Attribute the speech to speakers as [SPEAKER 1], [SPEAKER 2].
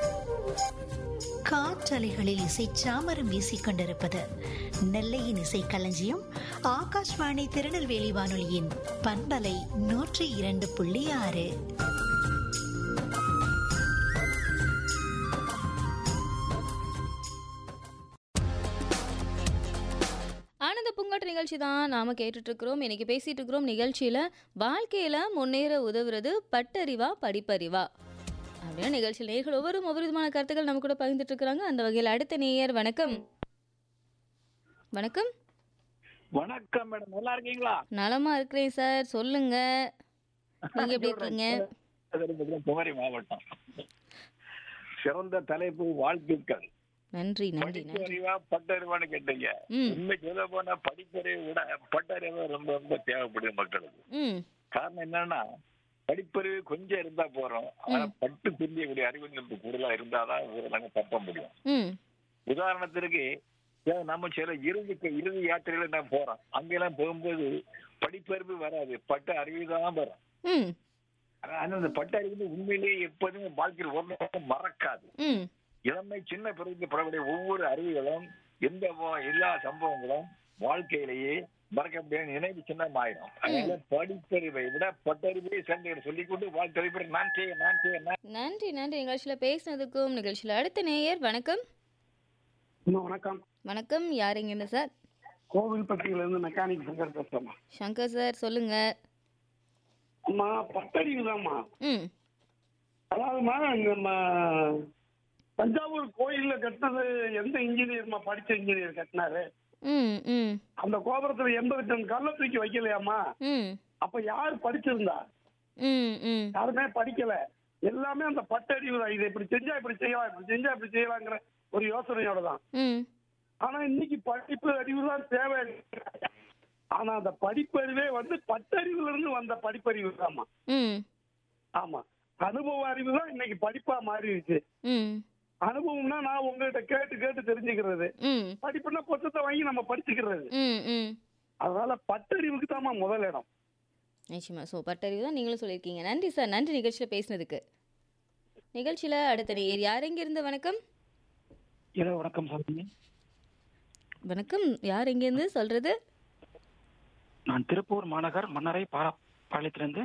[SPEAKER 1] காற்றலைகளில் இசை சாமரம் வீசிக் கொண்டிருப்பது நெல்லையின் இசை களஞ்சியம் ஆகாஷ்வாணி திருநெல்வேலி வானொலியின் பண்பலை நூற்றி இரண்டு புள்ளி ஆறு
[SPEAKER 2] ஆனந்த பூங்காட்டு நிகழ்ச்சி தான் நாம கேட்டுட்டு இருக்கிறோம் இன்னைக்கு பேசிட்டு இருக்கிறோம் நிகழ்ச்சியில வாழ்க்கையில முன்னேற உதவுறது பட்டறிவா படிப்பறிவா அப்படின்னு நிகழ்ச்சியில் நேர்கள் ஒவ்வொரு ஒவ்வொரு விதமான கருத்துக்கள் நம்ம கூட பகிர்ந்துட்டு இருக்கிறாங்க அந்த வகையில் அடுத்த நேயர் வணக்கம் வணக்கம்
[SPEAKER 3] வணக்கம் மேடம் நல்லா இருக்கீங்களா
[SPEAKER 2] நலமா இருக்கிறேன் சார் சொல்லுங்க நீங்க எப்படி இருக்கீங்க
[SPEAKER 3] குமரி மாவட்டம் சிறந்த தலைப்பு வாழ்த்துக்கள்
[SPEAKER 2] நன்றி நன்றி நன்றி
[SPEAKER 3] படிப்பறிவா பட்டறிவான்னு கேட்டீங்க
[SPEAKER 2] ம்
[SPEAKER 3] உண்மை சொல்ல போனா படிப்பறிவை விட பட்டறிவு ரொம்ப ரொம்ப தேவைப்படுது மக்களுக்கு
[SPEAKER 2] ம்
[SPEAKER 3] காரணம் என்னன்னா படிப்பறிவு கொஞ்சம் இருந்தா போறோம் ஆனா பட்டு புரியக்கூடிய அறிவு நம்ம கூடுதலா இருந்தாதான் நாங்க தப்ப முடியும்
[SPEAKER 2] ம்
[SPEAKER 3] உதாரணத்திற்கு ஏன் நம்ம சில இறுதி இறுதி யாத்திரையில நான் போறோம் அங்கெல்லாம் போகும்போது படிப்பறிவு வராது பட்ட அறிவு தான் வரும்
[SPEAKER 2] ம்
[SPEAKER 3] ஆனா அந்த பட்ட அறிவு வந்து உண்மையிலேயே எப்போதுமே வாழ்க்கையில் ஒரு நாளும் மறக்காது
[SPEAKER 2] ம்
[SPEAKER 3] இளமை சின்ன பிறகு பெறக்கூடிய ஒவ்வொரு அறிவுகளும் எந்த வ- எல்லா சம்பவங்களும் வாழ்க்கையிலேயே மறக்க முடியாத நினைவு சின்னம் ஆயிடும் அதனால படிப்பறிவை விட பட்டறிவை சென்று சொல்லிக்கொண்டு வாழ்க்கை நான் செய்ய நான் செய்ய நான்
[SPEAKER 2] நன்றி நன்றி நிகழ்ச்சியில் பேசினதுக்கும் நிகழ்ச்சியில் அடுத்த நேயர் வணக்கம்
[SPEAKER 4] அம்மா, வணக்கம்
[SPEAKER 2] வணக்கம் யாருங்க சார்
[SPEAKER 4] கோவில்பட்டியில இருந்து மெக்கானிக் சங்கர் பேசுறேம்மா
[SPEAKER 2] சங்கர் சார் சொல்லுங்க
[SPEAKER 4] அம்மா பட்டறிவு தான்மா
[SPEAKER 2] ம்
[SPEAKER 4] அதாவதுமா நம்ம தஞ்சாவூர் கோயில்ல கட்டினது எந்த இன்ஜினியர்மா படிச்ச இன்ஜினியர் கட்டினாரு
[SPEAKER 2] ம் ம்
[SPEAKER 4] அந்த கோபுரத்துல எண்பது டன் கல்ல தூக்கி வைக்கலையாம்மா
[SPEAKER 2] ம்
[SPEAKER 4] அப்ப யார் படிச்சிருந்தா
[SPEAKER 2] ம் ம்
[SPEAKER 4] யாருமே படிக்கல எல்லாமே அந்த பட்டறிவு தான் இதை இப்படி செஞ்சா இப்படி செய்யலாம் இப்படி செஞ்சா இப்படி செய்யலாங்கிற ஒரு யோசனையோட தான்
[SPEAKER 2] ம்
[SPEAKER 4] ஆனா இன்னைக்கு படிப்பு அறிவு தான் தேவை ஆனா அந்த படிப்பறிவே வந்து பட்டறிவுல இருந்து வந்த படிப்பறிவு தான்மா
[SPEAKER 2] ம்
[SPEAKER 4] ஆமா அனுபவ அறிவு தான் இன்னைக்கு படிப்பா மாறிடுச்சு
[SPEAKER 2] ம்
[SPEAKER 4] அனுபவம்னா நான் உங்ககிட்ட கேட்டு கேட்டு தெரிஞ்சுக்கிறது
[SPEAKER 2] ம்
[SPEAKER 4] படிப்புனா புத்தகத்தை வாங்கி நம்ம படிச்சுக்கிறது
[SPEAKER 2] ம் ம்
[SPEAKER 4] அதனால பட்டறிவுக்கு தாம்மா முதல் இடம்
[SPEAKER 2] நிச்சயமா ஸோ பட்டறிவு தான் நீங்களும் சொல்லியிருக்கீங்க நன்றி சார் நன்றி நிகழ்ச்சியில் பேசினதுக்கு நிகழ்ச்சியில் அடுத்த நேயர் யார் எங்கேருந்து வணக்கம்
[SPEAKER 5] இரவு வணக்கம் சாமி
[SPEAKER 2] வணக்கம் யார் எங்கேருந்து சொல்கிறது
[SPEAKER 5] நான் திருப்பூர் மாநகர் மன்னரை பா பாளையத்திலிருந்து